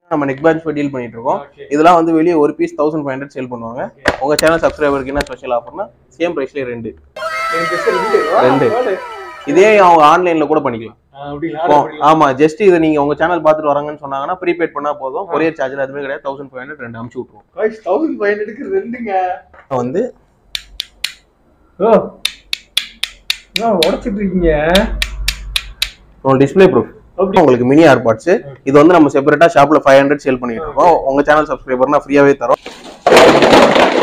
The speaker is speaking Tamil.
நம்ம நெக் பேட்ச் டீல் பண்ணிட்டு இருக்கோம் ஓகே இதெல்லாம் வந்து வெளியே ஒரு piece thousand five hundred sale பண்ணுவாங்க உங்க சேனல் சப்ஸ்கிரைபருக்கு என்ன ஸ்பெஷல் ஆஃபர்னா சேம் பிரைஸ்லேயே ரெண்டு ரெண்டு. இதே அவங்க ஆன்லைன்ல கூட பண்ணிக்கலாம் இப்போ, ஆமா ஜஸ்ட் இதை நீங்க உங்க சேனல் பார்த்துட்டு வராங்கன்னு சொன்னாங்கன்னா ப்ரீபேட் பண்ணா போதும் கொரியர் சார்ஜ் அதுவுமே கிடையாது தௌசண்ட் ஃபைவ் ஹண்ட்ரட் ரெண்டு அமுச்சு விட்ருவோம் தௌசண்ட் ஃபைவ் ஹண்ட்ரடுக்கு ரெண்டுங்க வந்து ஓ என்ன உடைச்சிட்டு இருக்கீங்க டிஸ்பிளே ப்ரூஃப் அப்படி உங்களுக்கு மினி ஏர்பாட்ஸ் இது வந்து நம்ம செப்பரேட்டா ஷாப்ல ஃபைவ் ஹண்ட்ரட் சேல் பண்ணிட்டு இருக்கோம் உங்க சேனல் சப்ஸ்கிரைபர்னா ஃப்ரீயாவே தரோம்